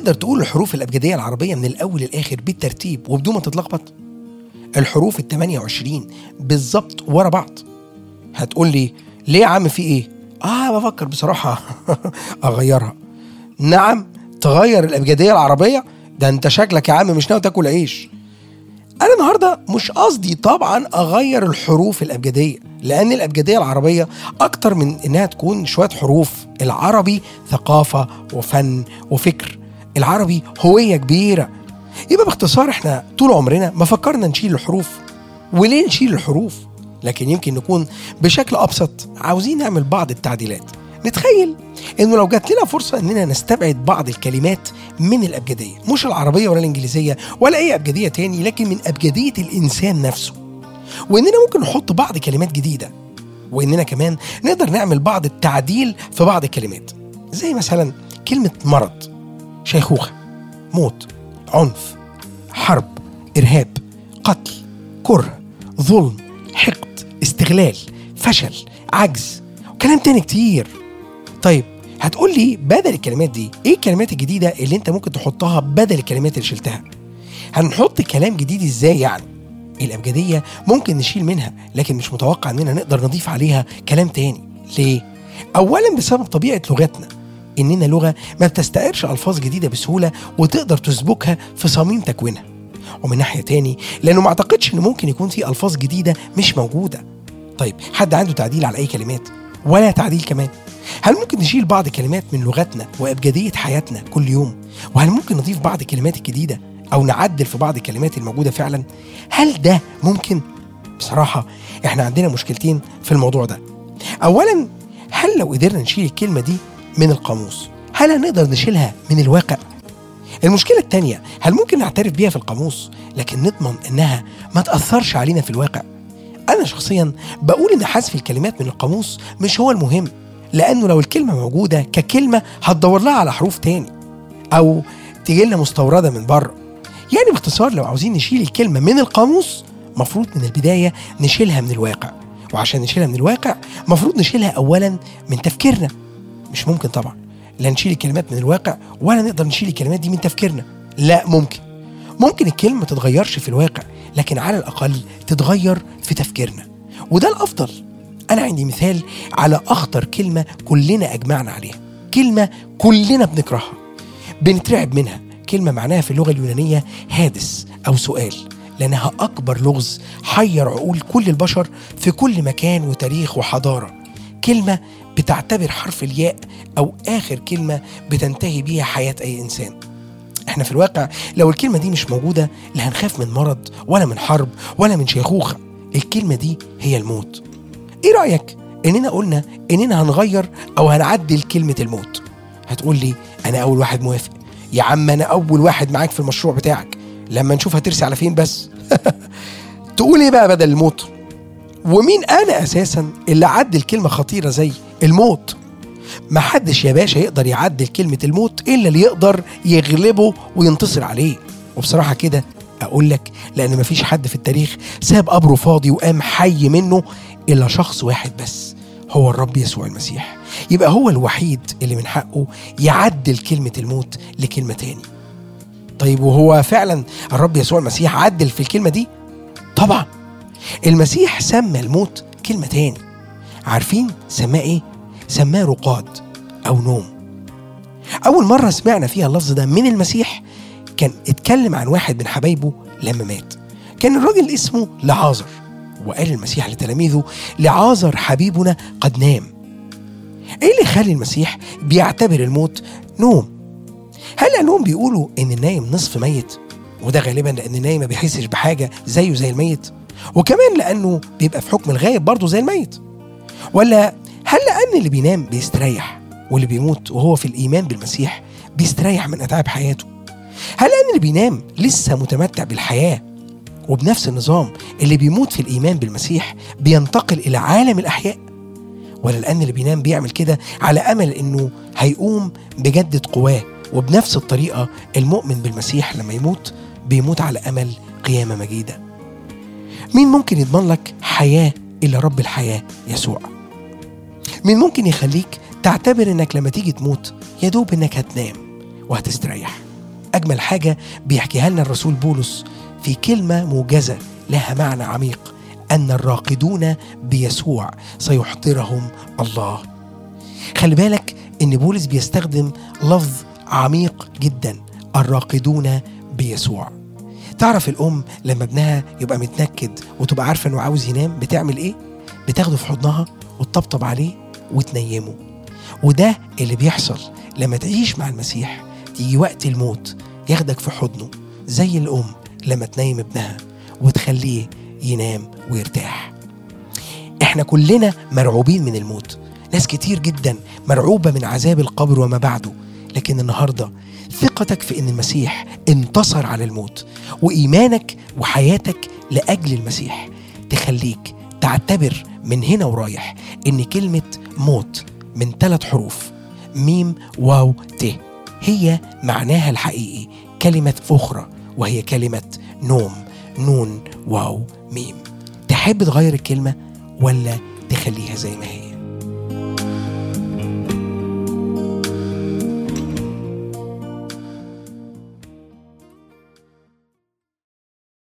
تقدر تقول الحروف الأبجدية العربية من الأول للآخر بالترتيب وبدون ما تتلخبط الحروف ال 28 بالظبط ورا بعض هتقول لي ليه يا عم في ايه اه بفكر بصراحة اغيرها نعم تغير الأبجدية العربية ده انت شكلك يا عم مش ناوي تاكل عيش انا النهارده مش قصدي طبعا اغير الحروف الابجديه لان الابجديه العربيه اكتر من انها تكون شويه حروف العربي ثقافه وفن وفكر العربي هويه كبيره يبقى باختصار احنا طول عمرنا ما فكرنا نشيل الحروف وليه نشيل الحروف لكن يمكن نكون بشكل ابسط عاوزين نعمل بعض التعديلات نتخيل انه لو جات لنا فرصه اننا نستبعد بعض الكلمات من الابجديه مش العربيه ولا الانجليزيه ولا اي ابجديه تاني لكن من ابجديه الانسان نفسه واننا ممكن نحط بعض كلمات جديده واننا كمان نقدر نعمل بعض التعديل في بعض الكلمات زي مثلا كلمه مرض شيخوخه موت عنف حرب ارهاب قتل كره ظلم حقد استغلال فشل عجز وكلام تاني كتير طيب هتقول لي بدل الكلمات دي ايه الكلمات الجديده اللي انت ممكن تحطها بدل الكلمات اللي شلتها هنحط كلام جديد ازاي يعني الابجديه ممكن نشيل منها لكن مش متوقع اننا نقدر نضيف عليها كلام تاني ليه اولا بسبب طبيعه لغتنا اننا لغه ما بتستعيرش الفاظ جديده بسهوله وتقدر تسبكها في صميم تكوينها ومن ناحيه تاني لانه ما اعتقدش ان ممكن يكون في الفاظ جديده مش موجوده طيب حد عنده تعديل على اي كلمات ولا تعديل كمان هل ممكن نشيل بعض كلمات من لغتنا وابجديه حياتنا كل يوم وهل ممكن نضيف بعض الكلمات الجديده او نعدل في بعض الكلمات الموجوده فعلا هل ده ممكن بصراحه احنا عندنا مشكلتين في الموضوع ده اولا هل لو قدرنا نشيل الكلمه دي من القاموس هل هنقدر نشيلها من الواقع المشكلة التانية هل ممكن نعترف بيها في القاموس لكن نضمن انها ما تأثرش علينا في الواقع انا شخصيا بقول ان حذف الكلمات من القاموس مش هو المهم لانه لو الكلمة موجودة ككلمة هتدور لها على حروف تاني او تجي لنا مستوردة من بره يعني باختصار لو عاوزين نشيل الكلمة من القاموس مفروض من البداية نشيلها من الواقع وعشان نشيلها من الواقع مفروض نشيلها اولا من تفكيرنا مش ممكن طبعا لا نشيل الكلمات من الواقع ولا نقدر نشيل الكلمات دي من تفكيرنا لا ممكن ممكن الكلمة ما تتغيرش في الواقع لكن على الأقل تتغير في تفكيرنا وده الأفضل أنا عندي مثال على أخطر كلمة كلنا أجمعنا عليها كلمة كلنا بنكرهها بنترعب منها كلمة معناها في اللغة اليونانية هادس أو سؤال لأنها أكبر لغز حير عقول كل البشر في كل مكان وتاريخ وحضارة كلمة بتعتبر حرف الياء أو آخر كلمة بتنتهي بيها حياة أي إنسان احنا في الواقع لو الكلمة دي مش موجودة لا هنخاف من مرض ولا من حرب ولا من شيخوخة الكلمة دي هي الموت ايه رأيك اننا قلنا اننا هنغير او هنعدل كلمة الموت هتقول لي انا اول واحد موافق يا عم انا اول واحد معاك في المشروع بتاعك لما نشوف هترسي على فين بس تقول ايه بقى بدل الموت ومين انا اساسا اللي عدل كلمه خطيره زي الموت ما حدش يا باشا يقدر يعدل كلمه الموت الا اللي يقدر يغلبه وينتصر عليه وبصراحه كده اقول لك لان مفيش حد في التاريخ ساب قبره فاضي وقام حي منه الا شخص واحد بس هو الرب يسوع المسيح يبقى هو الوحيد اللي من حقه يعدل كلمه الموت لكلمه تاني طيب وهو فعلا الرب يسوع المسيح عدل في الكلمه دي طبعا المسيح سمى الموت كلمة تاني عارفين سماه ايه؟ سماه رقاد أو نوم أول مرة سمعنا فيها اللفظ ده من المسيح كان اتكلم عن واحد من حبايبه لما مات كان الراجل اسمه لعازر وقال المسيح لتلاميذه لعازر حبيبنا قد نام ايه اللي يخلي المسيح بيعتبر الموت نوم هل لانهم بيقولوا ان النايم نصف ميت وده غالبا لان النايم ما بيحسش بحاجه زيه زي الميت وكمان لانه بيبقى في حكم الغايب برضه زي الميت ولا هل لان اللي بينام بيستريح واللي بيموت وهو في الايمان بالمسيح بيستريح من اتعاب حياته هل لان اللي بينام لسه متمتع بالحياه وبنفس النظام اللي بيموت في الايمان بالمسيح بينتقل الى عالم الاحياء ولا لان اللي بينام بيعمل كده على امل انه هيقوم بجدة قواه وبنفس الطريقه المؤمن بالمسيح لما يموت بيموت على امل قيامه مجيده مين ممكن يضمن لك حياة إلا رب الحياة يسوع مين ممكن يخليك تعتبر إنك لما تيجي تموت يا دوب إنك هتنام وهتستريح أجمل حاجة بيحكيها لنا الرسول بولس في كلمة موجزة لها معنى عميق أن الراقدون بيسوع سيحضرهم الله خلي بالك ان بولس بيستخدم لفظ عميق جدا الراقدون بيسوع تعرف الام لما ابنها يبقى متنكد وتبقى عارفه انه عاوز ينام بتعمل ايه بتاخده في حضنها وتطبطب عليه وتنيمه وده اللي بيحصل لما تعيش مع المسيح تيجي وقت الموت ياخدك في حضنه زي الام لما تنيم ابنها وتخليه ينام ويرتاح احنا كلنا مرعوبين من الموت ناس كتير جدا مرعوبة من عذاب القبر وما بعده لكن النهاردة ثقتك في أن المسيح انتصر على الموت وإيمانك وحياتك لأجل المسيح تخليك تعتبر من هنا ورايح أن كلمة موت من ثلاث حروف ميم واو ت هي معناها الحقيقي كلمة أخرى وهي كلمة نوم نون واو ميم تحب تغير الكلمة ولا تخليها زي ما هي